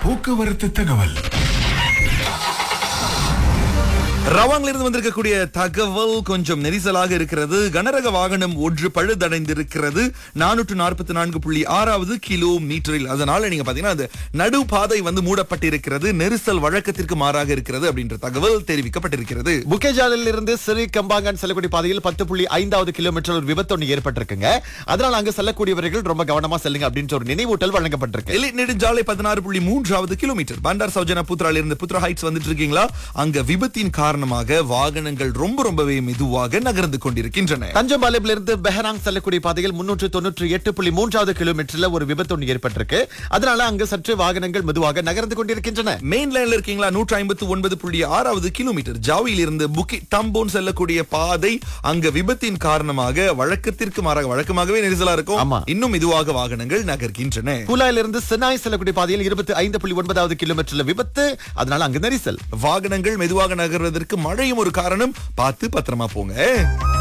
போக்குவரத்து தகவல் ரவாங்ல இருந்து வந்திருக்கக்கூடிய தகவல் கொஞ்சம் நெரிசலாக இருக்கிறது கனரக வாகனம் ஒன்று பழுதடைந்திருக்கிறது நானூற்று நாற்பத்தி நான்கு புள்ளி ஆறாவது கிலோ மீட்டரில் அதனால நீங்க பாத்தீங்கன்னா அந்த நடுபாதை வந்து மூடப்பட்டிருக்கிறது நெரிசல் வழக்கத்திற்கு மாறாக இருக்கிறது அப்படின்ற தகவல் தெரிவிக்கப்பட்டிருக்கிறது புக்கேஜாலில் இருந்து சிறு கம்பாங்கன் செல்லக்கூடிய பாதையில் பத்து புள்ளி ஐந்தாவது கிலோமீட்டர் ஒரு விபத்து ஒன்று ஏற்பட்டிருக்குங்க அதனால அங்க செல்லக்கூடியவர்கள் ரொம்ப கவனமா செல்லுங்க அப்படின்ற ஒரு நினைவூட்டல் வழங்கப்பட்டிருக்கு எலிட் நெடுஞ்சாலை பதினாறு புள்ளி மூன்றாவது கிலோமீட்டர் பண்டார் சௌஜனா புத்ரால இருந்து புத்ரா ஹைட்ஸ் வந்துட்டு இருக்கீங்களா அங்க விபத்தின் காரணமாக வாகனங்கள் ரொம்ப ரொம்பவே மெதுவாக நகர்ந்து கொண்டிருக்கின்றன தஞ்சம்பாளையம்ல இருந்து பெஹராங் செல்லக்கூடிய பாதையில் முன்னூற்று தொண்ணூற்றி எட்டு புள்ளி மூன்றாவது கிலோமீட்டர்ல ஒரு விபத்து ஒன்று ஏற்பட்டிருக்கு அதனால அங்கு சற்று வாகனங்கள் மெதுவாக நகர்ந்து கொண்டிருக்கின்றன மெயின் லைன்ல இருக்கீங்களா நூற்றி ஐம்பத்து ஒன்பது புள்ளி ஆறாவது கிலோமீட்டர் ஜாவியில் இருந்து புக்கி டம்போன் செல்லக்கூடிய பாதை அங்க விபத்தின் காரணமாக வழக்கத்திற்கு மாறாக வழக்கமாகவே நெரிசலா ஆமா. இருக்கும் இன்னும் மெதுவாக வாகனங்கள் நகர்கின்றன குலாயில இருந்து சென்னாய் செல்லக்கூடிய பாதையில் இருபத்தி ஐந்து புள்ளி ஒன்பதாவது கிலோமீட்டர்ல விபத்து அதனால அங்கு நெரிசல் வாகனங்கள் மெதுவாக நகர்வதற்கு மழையும் ஒரு காரணம் பார்த்து பத்திரமா போங்க